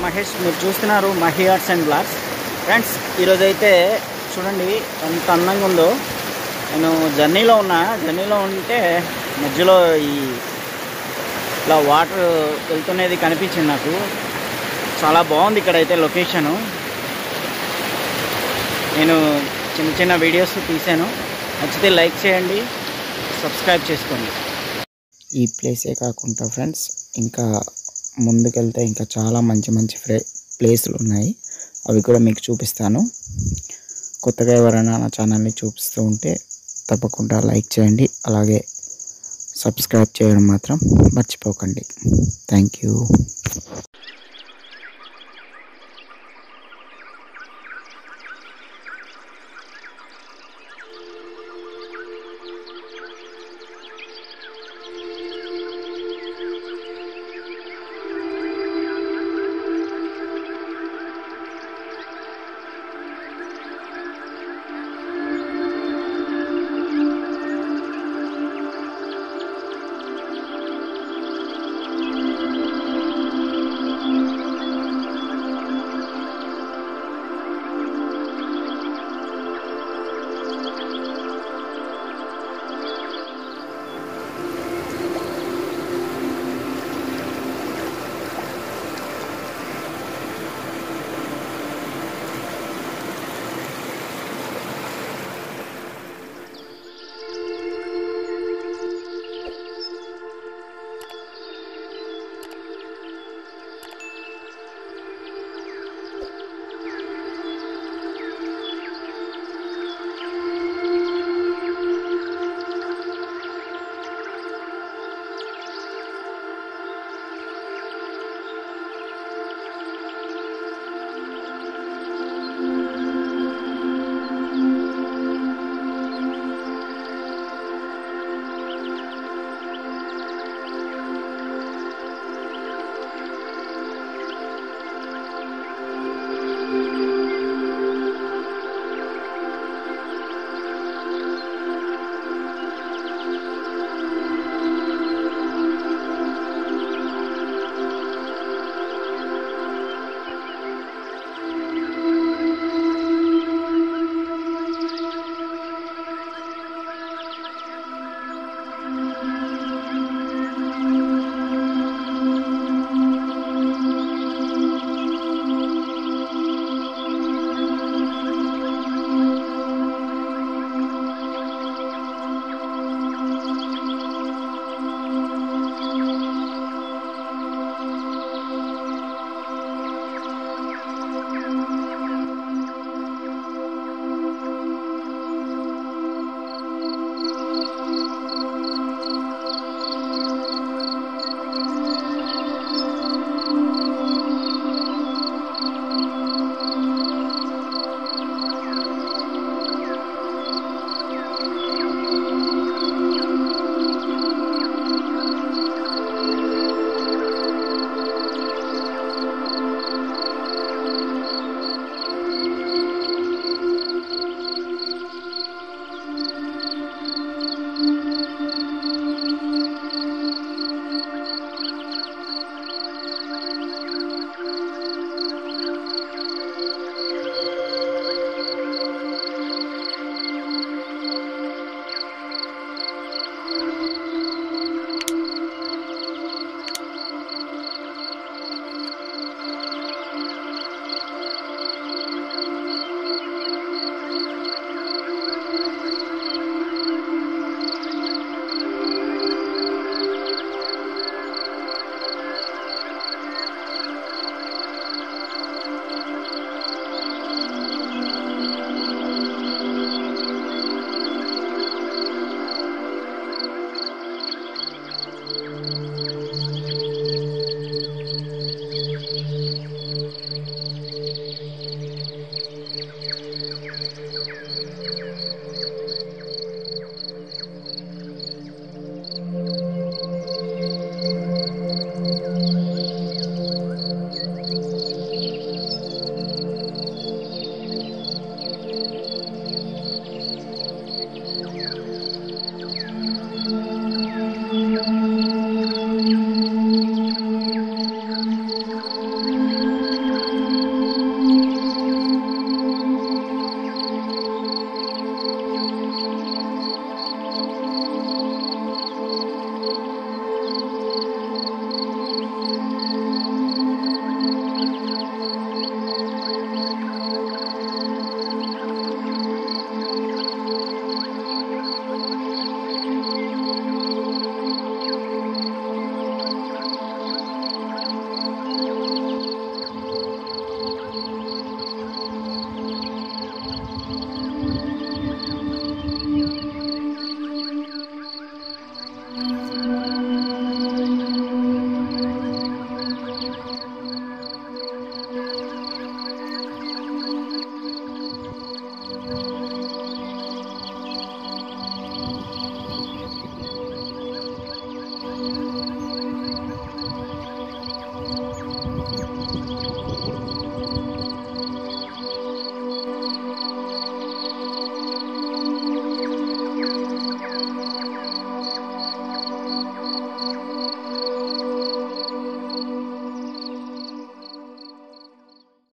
మహేష్ మీరు చూస్తున్నారు Mahi arts and blogs friends ఈరోజు అయితే చూడండి ఎంత అందంగా ఉందో నేను జర్నీలో ఉన్నా జర్నీలో ఉంటే మధ్యలో ఈ ఇలా వాటర్ వెళ్తున్నది కనిపించింది నాకు చాలా బాగుంది ఇక్కడైతే లొకేషను నేను చిన్న చిన్న వీడియోస్ తీశాను నచ్చితే లైక్ చేయండి సబ్స్క్రైబ్ చేసుకోండి ఈ ప్లేసే కాకుండా ఫ్రెండ్స్ ఇంకా ముందుకెళ్తే ఇంకా చాలా మంచి మంచి ఫ్రే ప్లేసులు ఉన్నాయి అవి కూడా మీకు చూపిస్తాను కొత్తగా ఎవరైనా నా ఛానల్ని చూపిస్తూ ఉంటే తప్పకుండా లైక్ చేయండి అలాగే సబ్స్క్రైబ్ చేయడం మాత్రం మర్చిపోకండి థ్యాంక్ యూ